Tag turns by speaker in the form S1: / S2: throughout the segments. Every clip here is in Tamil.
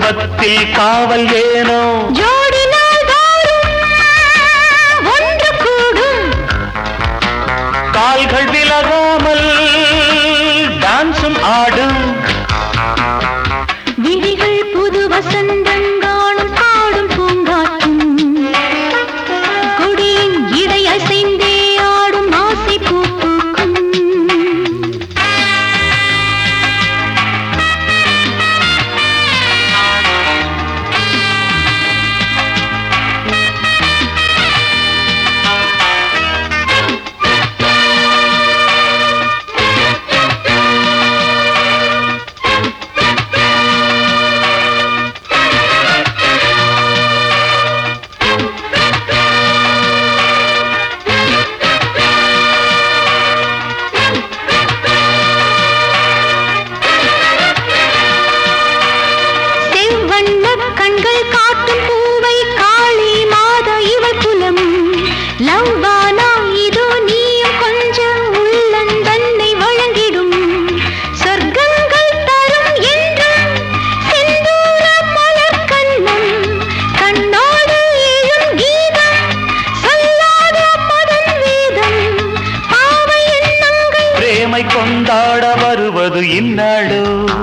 S1: பருவத்தில் காவல் ஏனோ
S2: ஜோடினால் வாரும் ஒன்று கூடும்
S1: கால்கள் விலகாமல் டான்ஸும் ஆடும்
S2: விழிகள் புது வசந்தங்காணும் பாடும் பூங்காற்றும் கொடியின் இடை அசைந்தே ஆடும் ஆசை பூ பூக்கும் செவ்வண்ண கண்கள் காட்டும் பூவை காளி மாத இவள் குலம் லவ்வானா இதோ நீயும் கொஞ்சம் உள்ளந்தன்னை வழங்கிடும் சொர்க்கங்கள் தரும் என்றும் செந்தூர மலர் கண்ணம் கண்ணோடு எழும் கீதம் சொல்லாத பதம் வேதம் பாவை எண்ணங்கள்
S1: பிரேமை கொண்டாட வருவது இந்நாடு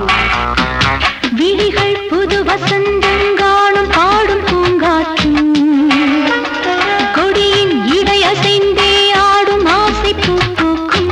S2: விழிகள் புது வசந்தங்காணும் பாடும் பூங்காற்றும் கொடியின் இடை அசைந்தே ஆடும் ஆசை பூ பூக்கும்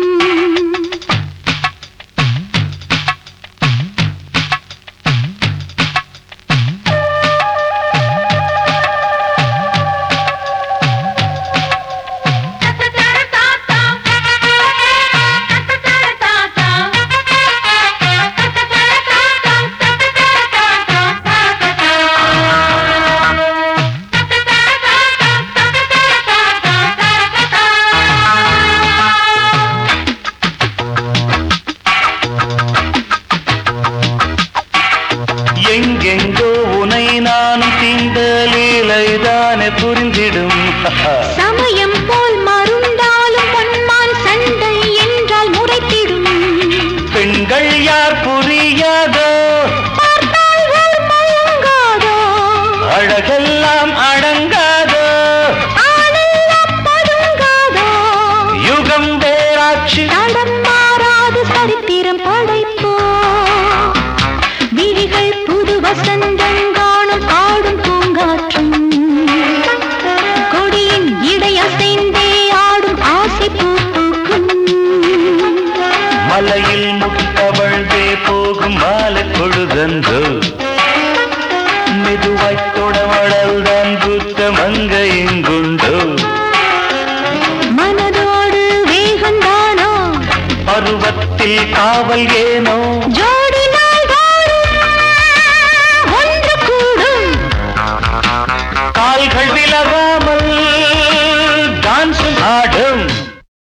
S1: எங்கெங்கோ உனை நானும் தீண்ட லீலைதானே புரிந்திடும்
S2: சமயம் போல் மருந்தாலும் பொன்மான் சண்டை என்றால் முறைத்திடும்
S1: பெண்கள் யார் புரியாதோ
S2: பார்த்தால் ஓர் மயங்காதோ
S1: அழகெல்லாம் அடங்காதோ
S2: ஆளெல்லாம் பதுங்காதோ
S1: யுகம் வேறாச்சு
S2: தடம் மாறாது சரித்திரம் படைப்போ விழிகள் புது வசந்தங்காணும் ஆடும் பூங்காற்றும் கொடியின் இடை அசைந்தே ஆடும் ஆசை பூ பூக்கும்
S1: மலையில் முட்டவழ்ந்தே போகும் மாலை பொழுதன்றோ மெதுவாய் தொடவழல்தான் புத்த மங்கை எங்குண்டோ
S2: மனதோடு வேகந்தானோ
S1: பருவத்தில் காவல் ஏனோ
S2: ஜோடினா